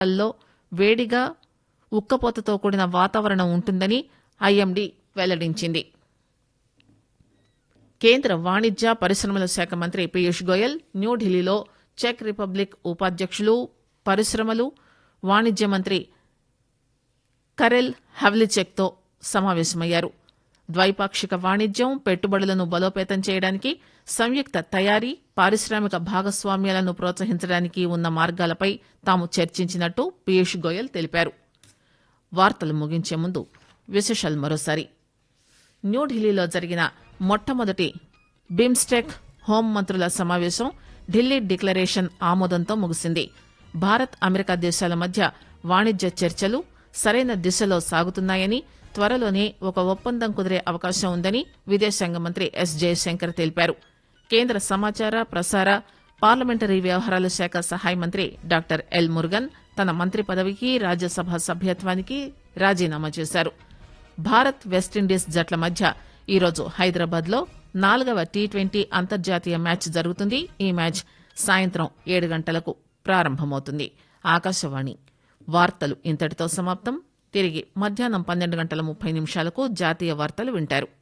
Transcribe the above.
లో వేడిగా ఉక్కపోతతో కూడిన వాతావరణం ఉంటుందని ఐఎండీ వెల్లడించింది కేంద్ర వాణిజ్య పరిశ్రమల శాఖ మంత్రి పీయూష్ గోయల్ న్యూఢిల్లీలో చెక్ రిపబ్లిక్ ఉపాధ్యక్షులు పరిశ్రమలు వాణిజ్య మంత్రి కరెల్ హవ్లిచెక్తో సమావేశమయ్యారు ద్వైపాక్షిక వాణిజ్యం పెట్టుబడులను బలోపేతం చేయడానికి సంయుక్త తయారీ పారిశ్రామిక భాగస్వామ్యాలను ప్రోత్సహించడానికి ఉన్న మార్గాలపై తాము చర్చించినట్టు పీయూష్ గోయల్ తెలిపారు వార్తలు ముగించే ముందు విశేషాలు మరోసారి న్యూఢిల్లీలో జరిగిన మొట్టమొదటి బిమ్స్టెక్ హోం మంత్రుల సమావేశం ఢిల్లీ డిక్లరేషన్ ఆమోదంతో ముగిసింది భారత్ అమెరికా దేశాల మధ్య వాణిజ్య చర్చలు సరైన దిశలో సాగుతున్నాయని త్వరలోనే ఒక ఒప్పందం కుదిరే అవకాశం ఉందని విదేశాంగ మంత్రి ఎస్ జయశంకర్ తెలిపారు కేంద్ర సమాచార ప్రసార పార్లమెంటరీ వ్యవహారాల శాఖ సహాయ మంత్రి డాక్టర్ ఎల్ మురుగన్ తన మంత్రి పదవికి రాజ్యసభ సభ్యత్వానికి రాజీనామా చేశారు భారత్ వెస్టిండీస్ జట్ల మధ్య ఈరోజు హైదరాబాద్ లో నాలుగవ టీ ట్వంటీ అంతర్జాతీయ మ్యాచ్ జరుగుతుంది ఈ మ్యాచ్ సాయంత్రం ఏడు గంటలకు ప్రారంభమవుతుంది ఆకాశవాణి వార్తలు ఇంతటితో సమాప్తం తిరిగి మధ్యాహ్నం పన్నెండు గంటల ముప్పై నిమిషాలకు జాతీయ వార్తలు వింటారు